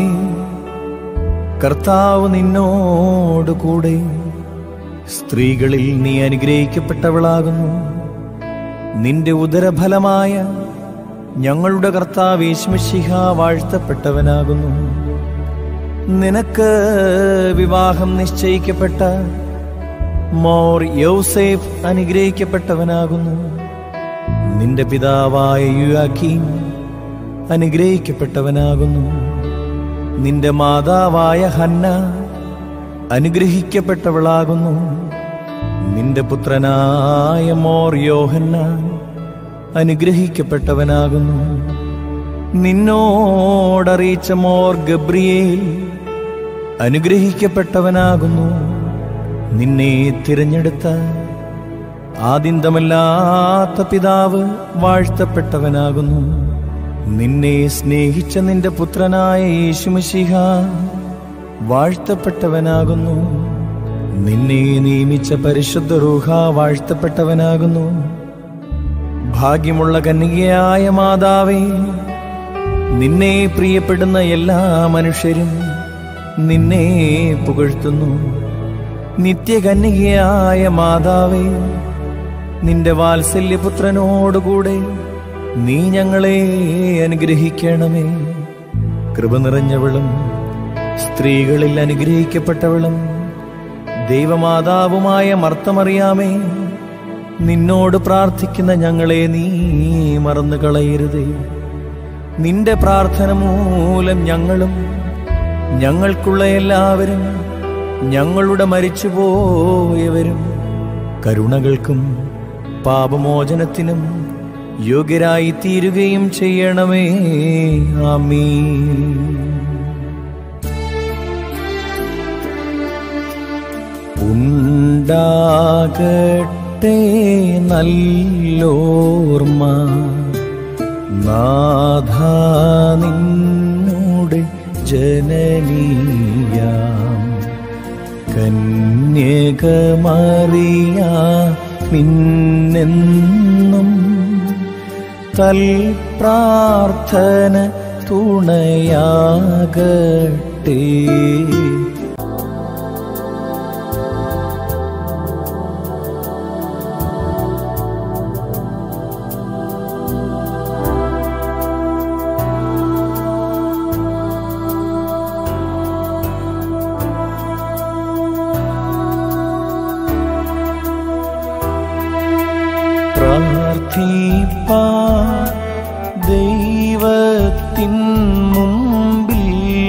കർത്താവ് നിന്നോട് കൂടെ സ്ത്രീകളിൽ നീ അനുഗ്രഹിക്കപ്പെട്ടവളാകുന്നു നിന്റെ ഉദരഫലമായ ഞങ്ങളുടെ കർത്താവ് യേശുമിശിഹ വാഴ്ത്തപ്പെട്ടവനാകുന്നു നിനക്ക് വിവാഹം നിശ്ചയിക്കപ്പെട്ട മോർ യൗസേഫ് അനുഗ്രഹിക്കപ്പെട്ടവനാകുന്നു നിന്റെ പിതാവായ യുയാക്കീം അനുഗ്രഹിക്കപ്പെട്ടവനാകുന്നു നിന്റെ മാതാവായ ഹന്ന അനുഗ്രഹിക്കപ്പെട്ടവളാകുന്നു നിന്റെ പുത്രനായ മോർ യോഹന്നാൻ അനുഗ്രഹിക്കപ്പെട്ടവനാകുന്നു നിന്നോടറിയിച്ച മോർ ഗബ്രിയേൽ അനുഗ്രഹിക്കപ്പെട്ടവനാകുന്നു നിന്നെ തിരഞ്ഞെടുത്ത ആദിന്തമല്ലാത്ത പിതാവ് വാഴ്ത്തപ്പെട്ടവനാകുന്നു നിന്നെ സ്നേഹിച്ച നിന്റെ പുത്രനായ യേശുമശിഹ വാഴ്ത്തപ്പെട്ടവനാകുന്നു നിന്നെ നിയമിച്ച പരിശുദ്ധ റൂഹ വാഴ്ത്തപ്പെട്ടവനാകുന്നു ഭാഗ്യമുള്ള കന്യകയായ മാതാവേ നിന്നെ പ്രിയപ്പെടുന്ന എല്ലാ മനുഷ്യരും നിന്നെ പുകഴ്ത്തുന്നു നിത്യകന്യകയായ മാതാവേ നിന്റെ വാത്സല്യപുത്രനോടുകൂടെ നീ ഞങ്ങളെ അനുഗ്രഹിക്കണമേ കൃപ നിറഞ്ഞവളും സ്ത്രീകളിൽ അനുഗ്രഹിക്കപ്പെട്ടവളും ദൈവമാതാവുമായ മർത്തമറിയാമേ നിന്നോട് പ്രാർത്ഥിക്കുന്ന ഞങ്ങളെ നീ മറന്നു കളയരുതേ നിന്റെ പ്രാർത്ഥന മൂലം ഞങ്ങളും ഞങ്ങൾക്കുള്ള എല്ലാവരും ഞങ്ങളുടെ മരിച്ചുപോയവരും കരുണകൾക്കും പാപമോചനത്തിനും യോഗ്യരായി തീരുകയും ചെയ്യണമേ ആമീ ഉണ്ടാകട്ടെ നല്ലോർമ്മ നാഥ നിന്നോട് ജനനീയാം കന്യകമറിയ മിന്നെന്നും തൽ പ്രാർത്ഥന തുണയാകട്ടെ പ്രാർത്ഥിപ്പാ ദൈവത്തിൻ മുമ്പിൽ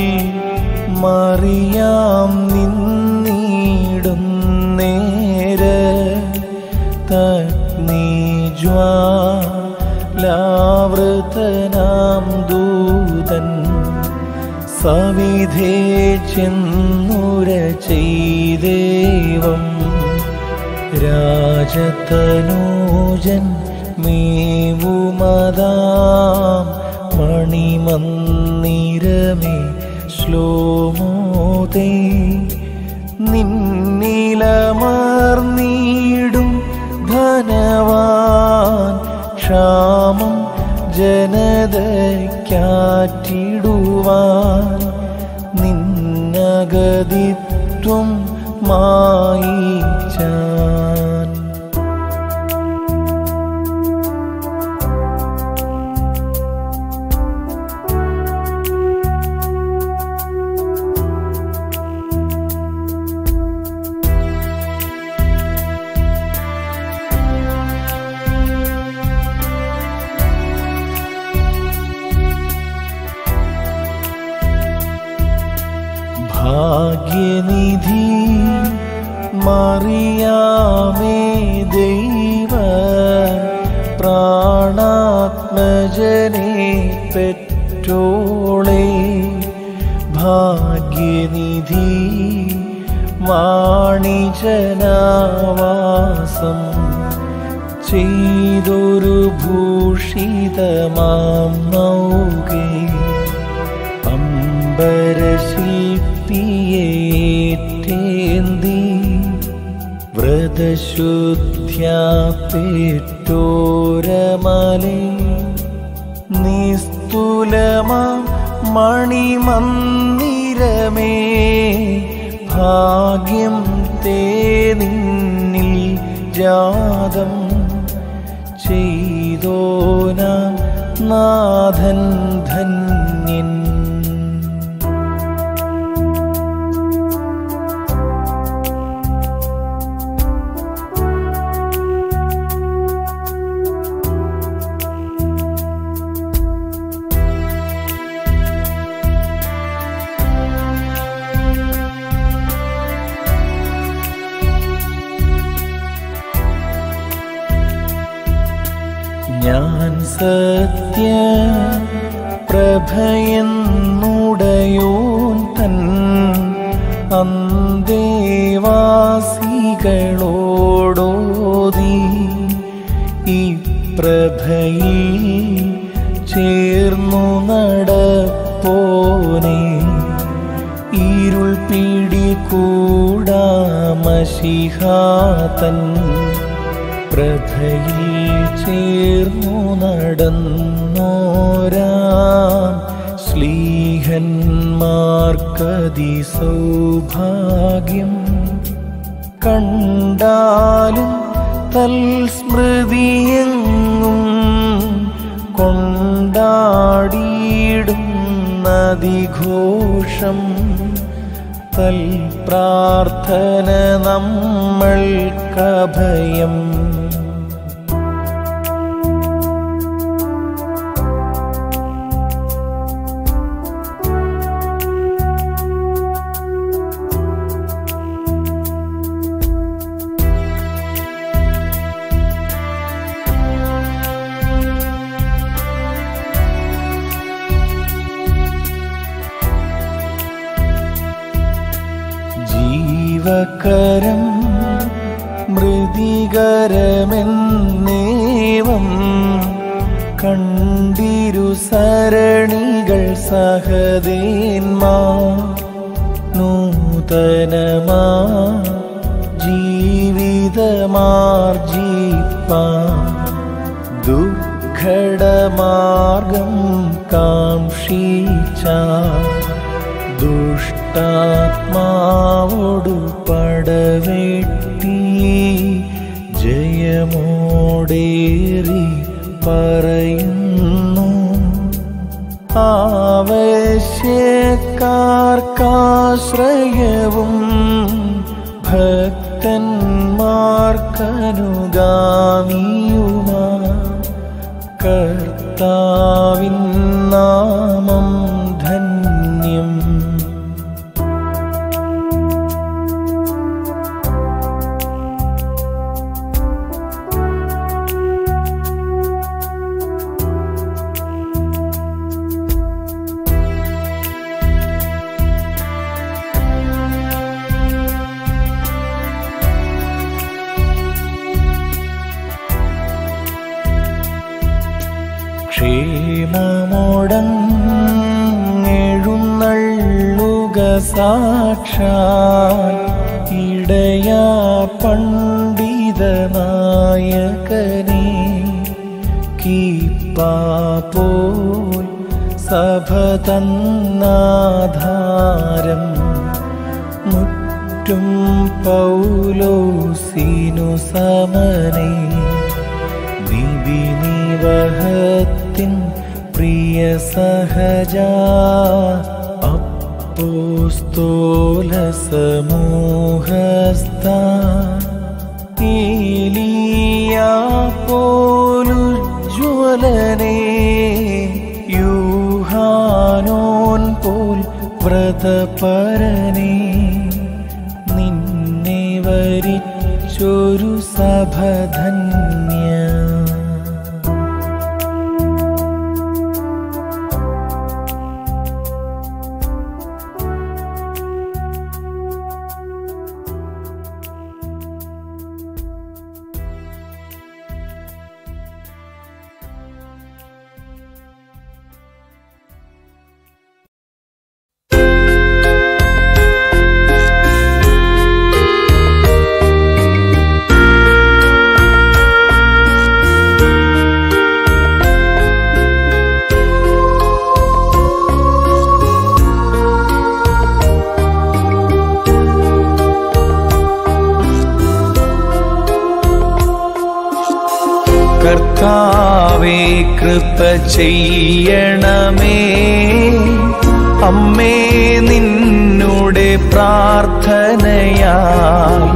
മറിയാം നിന്നിടും നേര തഗ്നിജ്വാലാവൃതനാം ദൂതൻ സവിധേ ചെന്നുര ചെയ്ദേവം രാജതനൂജൻ മേവുമതാം മണിമന്ദിരമേ ശ്ലോമോദേ നിന്നിലമർന്നീടും ധനവാൻ ക്ഷാമം ജനതയ്ക്കാറ്റിടുവാൻ നിന്നഗതിത്വം മായി വാസം ചെയ്തൊരു ഭൂഷിതമാം നൗകേ അമ്പരശില്പിയേറ്റേന്തി വ്രതശുദ്ധ്യാ പേറ്റോരമലേ നിസ്തുലമാ മണിമന്ദിരമേ ഭാഗ്യം തേ നിന്നിൽ ജാതം ചെയ്തോന നാഥൻ ധന്യൻ ഞാൻ സത്യ പ്രഭയെന്നുടയോൻ തൻ അന്തേവാസികളോടോതി ഈ പ്രഭയിൽ ചേർന്നു നടപ്പോനെ ഇരുൾ പിടികൂടാമശിഹാതൻ പ്രഭയിൽ ചേർന്നു നടന്നോരാം ശ്ലീഹന്മാർക്കതി സൗഭാഗ്യം കണ്ടാലും തൽസ്മൃതിയെങ്ങും കൊണ്ടാടിയിടുന്നതിഘോഷം തൽ പ്രാർത്ഥന നമ്മൾക്കഭയം ജീവകരം മൃതികരമെന്നേവം കണ്ടിരു സരണികൾ സഹദേന്മാ നൂതനമാ ജീവിതമാർജീപ്പാ ദുർഘടമാർഗം കാംക്ഷിച്ച ദുഷ്ടാത്മാവോടു പടവെട്ടി ജയമോടേറി പറയുന്നു ആവശ്യക്കാർക്കാശ്രയവും ഭക്തന്മാർക്കനുഗാമിയുമാ കർത്താവിൻ നാമം ധന്യം ക്ഷേമമോടങ്ങെഴുന്നള്ളുക സാക്ഷാൽ ഇടയാ പണ്ഡിത നായകനെ കീപ്പാപോൽ സഭ തന്നാധാരം മുറ്റും പൗലോസിനു സമനേ നിബിനിവഹത്തിൻ പ്രിയ സഹജ അപ്പോസ്തോല സമൂഹസ്ഥ ഏലിയാ പോലുജ്വലനേ യൂഹാനോൻ പോൽ വ്രതപരനേ നിന്നെ വരിച്ചൊരു സഭധന്യ കർത്താവേ കൃപ ചെയ്യണമേ അമ്മേ നിന്നുടെ പ്രാർത്ഥനയായി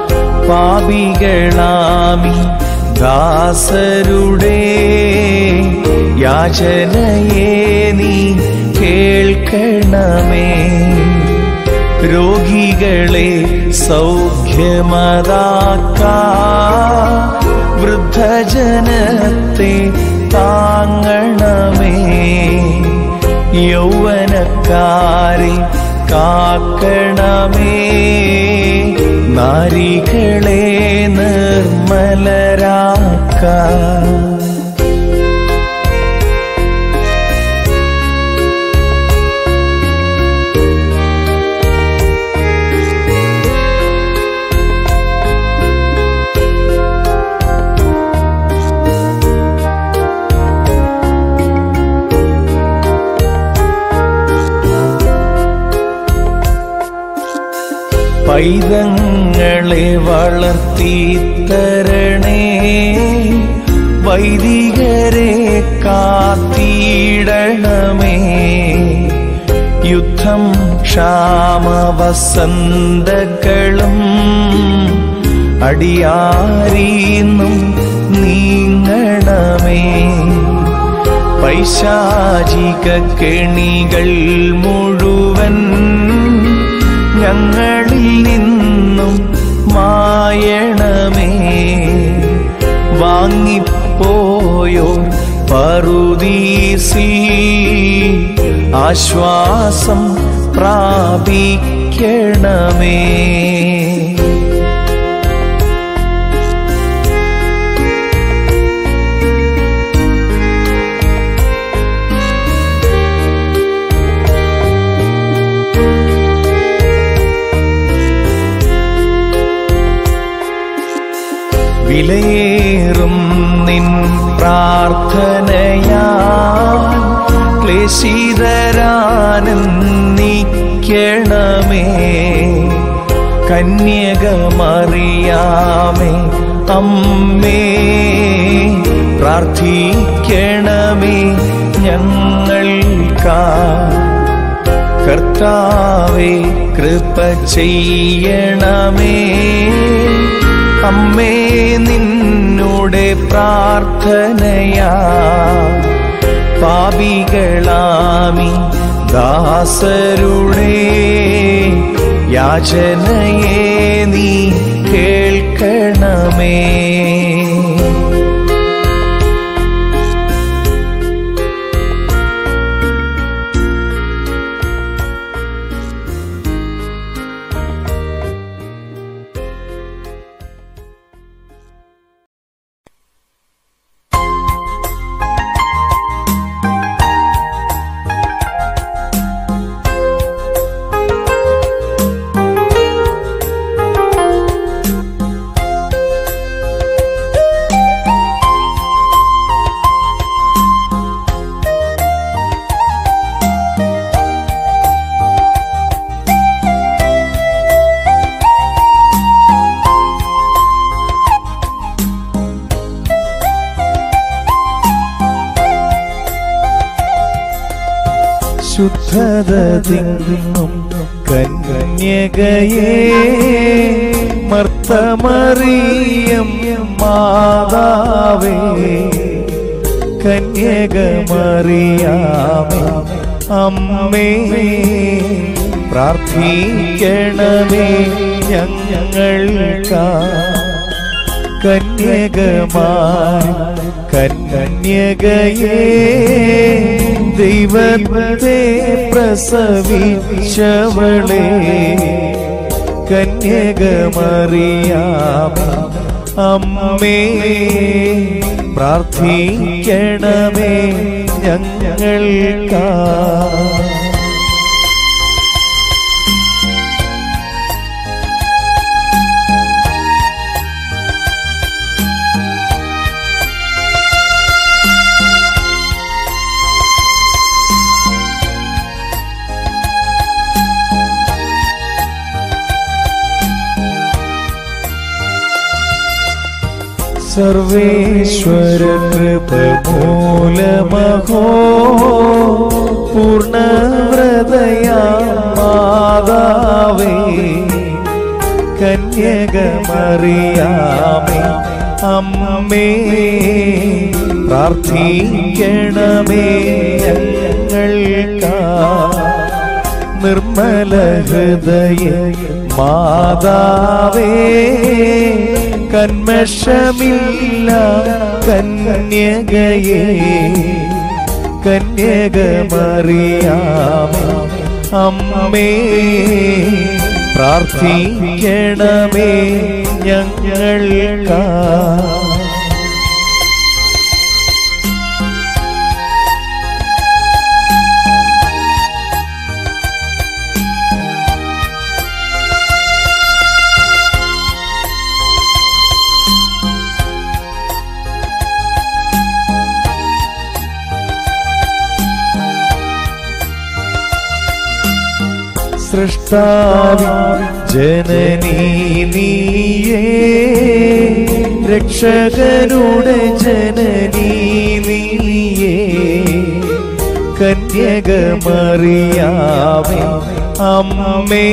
പാപികളാമി ദാസരുടെ യാചനയെ നീ കേൾക്കണമേ രോഗികളെ സൗഖ്യമതാക്ക വൃദ്ധജനത്തെ താങ്ങണമേ യൗവനക്കാരെ കാക്കണമേ നാരികളെ നിർമ്മലരാക്ക പൈതങ്ങളെ വളർത്തി തരണേ വൈദികരെ കാത്തിടണമേ യുദ്ധം ക്ഷാമവസന്തകളും അടിയാരീന്നും നീങ്ങണമേ പൈശാചിക കെണികൾ മുഴുവൻ ഞങ്ങളിൽ നിന്നും മായണമേ വാങ്ങിപ്പോയോ പറുദീസി ആശ്വാസം പ്രാപിക്കണമേ വിലയേറും നിൻ പ്രാർത്ഥനയാ ക്ലേശിതരാനന്ദിക്കണമേ കന്യകമറിയാമേ അമ്മേ പ്രാർത്ഥിക്കണമേ ഞങ്ങൾക്കാ കർത്താവേ കൃപ ചെയ്യണമേ അമ്മേ നിന്നുടെ പ്രാർത്ഥനയാ പാപികളാമി ദാസരുടെ യാചനയെ നീ കേൾക്കണമേ ശുദ്ധത തിങ്ങും കന്യകയെ മർത്തമറിയം മാതാവേ കന്യകമറിയാമേ അമ്മേ പ്രാർത്ഥിക്കണമേ ഞങ്ങൾക്കാ കന്യകമായി കന്യകയെ ദൈവത്തെ പ്രസവിച്ചവളെ കന്യകമറിയാമ അമ്മേ പ്രാർത്ഥിക്കണമേ ഞങ്ങൾക്കാ സർവേശ്വര കൃപ മൂലമഹോ പൂർണ്ണവ്രതയ മാതാവേ കന്യകമറിയാമേ അമ്മേ പ്രാർത്ഥിക്കണമേ ഞങ്ങൾക്കാ നിർമ്മല ഹൃദയ മാതാവേ കന്മഷമില്ല കന്യകയേ കന്യകമറിയാമേ അമ്മേ പ്രാർത്ഥിക്കണമേ ഞങ്ങൾക്കാ സൃഷ്ടാവി ജനനീ നീയേ രക്ഷകരുടെ ജനനീ നീയേ കന്യകമറിയാമേ അമ്മേ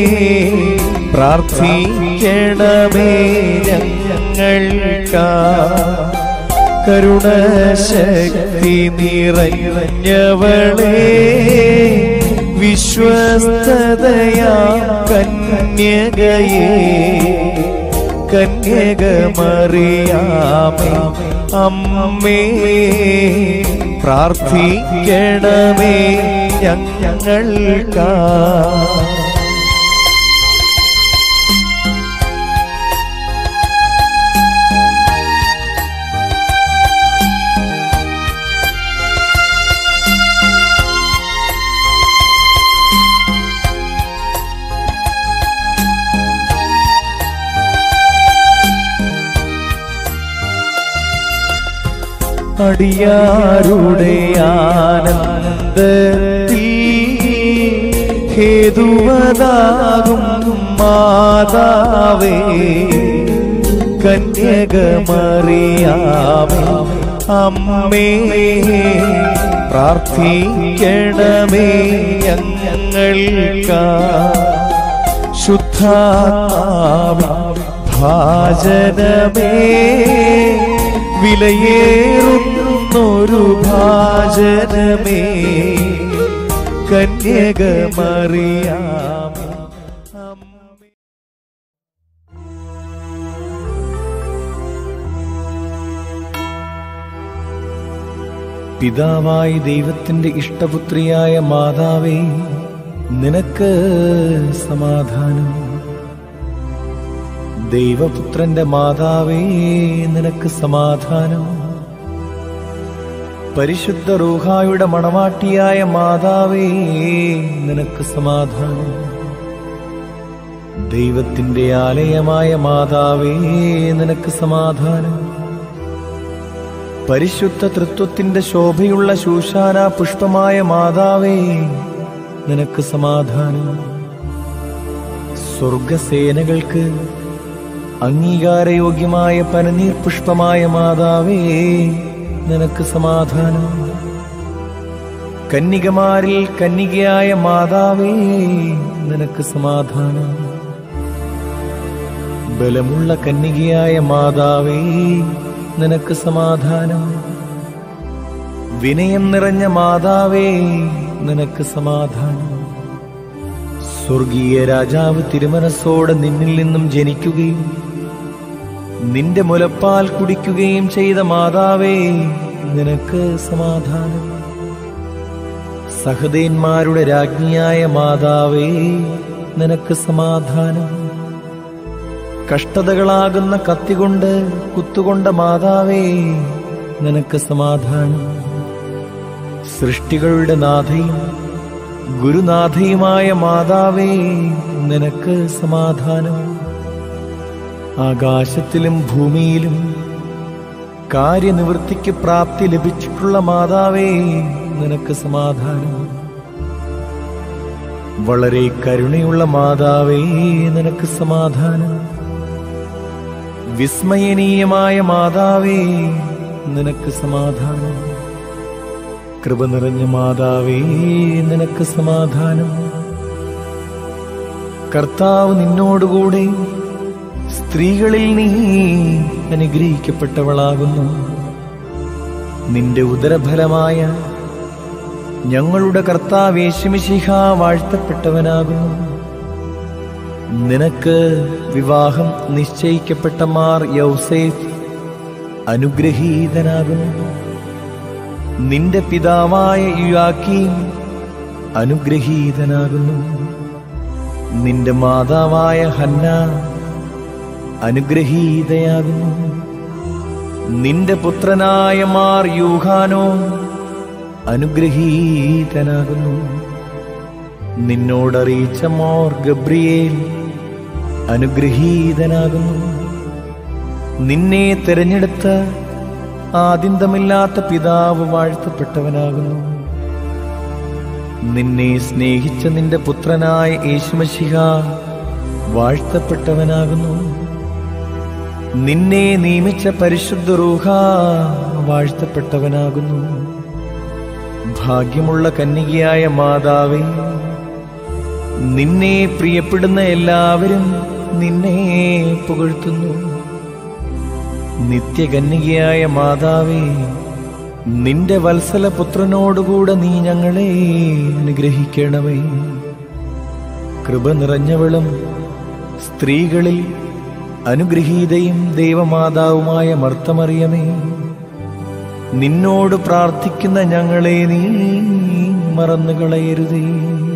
പ്രാർത്ഥിക്കണമേ ഞങ്ങൾക്കാ കരുണശക്തി നിറഞ്ഞവളേ വിശ്വസ്തതയാ കന്യകയേ കന്യകമറിയാമേ അമ്മേ പ്രാർത്ഥിക്കണമേ ഞങ്ങൾക്കാ അടിയാരുടെ ആനന്ദത്തിൽ ഹേതുവതാകും മാതാവേ കന്യകമറിയാമേ അമ്മേ പ്രാർത്ഥിക്കണമേ ഞങ്ങൾക്കാ ശുദ്ധാത്മാവി ഭാജനമേ വിലയേറുന്നൊരു ഭാജനമേ കന്യകമറിയാമേ അമ്മേ പിതാവായി ദൈവത്തിന്റെ ഇഷ്ടപുത്രിയായ മാതാവേ നിനക്ക് സമാധാനം ദൈവപുത്രന്റെ മാതാവേ നിനക്ക് സമാധാനം പരിശുദ്ധ റൂഹായുടെ മണവാട്ടിയായ മാതാവേ നിനക്ക് സമാധാനം ദൈവത്തിന്റെ ആലയമായ മാതാവേ നിനക്ക് സമാധാനം പരിശുദ്ധ തൃത്വത്തിന്റെ ശോഭയുള്ള ശൂശാന പുഷ്പമായ മാതാവേ നിനക്ക് സമാധാനം സ്വർഗസേനകൾക്ക് അംഗീകാരയോഗ്യമായ പനനീർ പുഷ്പമായ മാതാവേ നിനക്ക് സമാധാനം കന്യകമാരിൽ കന്യകയായ മാതാവേ നിനക്ക് സമാധാനം ബലമുള്ള കന്യകയായ മാതാവേ നിനക്ക് സമാധാനം വിനയം നിറഞ്ഞ മാതാവേ നിനക്ക് സമാധാനം സ്വർഗീയ രാജാവ് തിരുമനസ്സോടെ നിന്നിൽ നിന്നും ജനിക്കുകയും നിന്റെ മുലപ്പാൽ കുടിക്കുകയും ചെയ്ത മാതാവേ നിനക്ക് സമാധാനം സഹദേന്മാരുടെ രാജ്ഞിയായ മാതാവേ നിനക്ക് സമാധാനം കഷ്ടതകളാകുന്ന കത്തികൊണ്ട് കുത്തുകൊണ്ട മാതാവേ നിനക്ക് സമാധാനം സൃഷ്ടികളുടെ നാഥയും ഗുരുനാഥയുമായ മാതാവേ നിനക്ക് സമാധാനം ആകാശത്തിലും ഭൂമിയിലും കാര്യനിവൃത്തിക്ക് പ്രാപ്തി ലഭിച്ചിട്ടുള്ള മാതാവേ നിനക്ക് സമാധാനം വളരെ കരുണയുള്ള മാതാവേ നിനക്ക് സമാധാനം വിസ്മയനീയമായ മാതാവേ നിനക്ക് സമാധാനം കൃപ നിറഞ്ഞ മാതാവേ നിനക്ക് സമാധാനം കർത്താവ് നിന്നോടുകൂടെ സ്ത്രീകളിൽ നീ അനുഗ്രഹിക്കപ്പെട്ടവളാകുന്നു നിന്റെ ഉദരഫലമായ ഞങ്ങളുടെ കർത്താവ് യേശുമിശിഹ വാഴ്ത്തപ്പെട്ടവനാകുന്നു നിനക്ക് വിവാഹം നിശ്ചയിക്കപ്പെട്ട മാർ യൗസേഫ് അനുഗ്രഹീതനാകുന്നു നിന്റെ പിതാവായ യുയാക്കീം അനുഗ്രഹീതനാകുന്നു നിന്റെ മാതാവായ ഹന്ന അനുഗ്രഹീതയാകുന്നു നിന്റെ പുത്രനായ മാർ യൂഹാനോ അനുഗ്രഹീതനാകുന്നു നിന്നോടറിയിച്ച മോർ ഗബ്രിയേൽ അനുഗ്രഹീതനാകുന്നു നിന്നെ തിരഞ്ഞെടുത്ത ആദിന്തമില്ലാത്ത പിതാവ് വാഴ്ത്തപ്പെട്ടവനാകുന്നു നിന്നെ സ്നേഹിച്ച നിന്റെ പുത്രനായ യേശുമശിഹ വാഴ്ത്തപ്പെട്ടവനാകുന്നു നിന്നെ നിയമിച്ച പരിശുദ്ധ റൂഹ വാഴ്ത്തപ്പെട്ടവനാകുന്നു ഭാഗ്യമുള്ള കന്യകയായ മാതാവേ നിന്നെ പ്രിയപ്പെടുന്ന എല്ലാവരും നിന്നെ പുകഴ്ത്തുന്നു നിത്യകന്യകയായ മാതാവേ നിന്റെ വത്സല പുത്രനോടുകൂടെ നീ ഞങ്ങളെ അനുഗ്രഹിക്കണമേ കൃപ നിറഞ്ഞവളും സ്ത്രീകളിൽ അനുഗ്രഹീതയും ദൈവമാതാവുമായ മർത്തമറിയമേ നിന്നോട് പ്രാർത്ഥിക്കുന്ന ഞങ്ങളെ നീ മറന്നുകളയരുതേ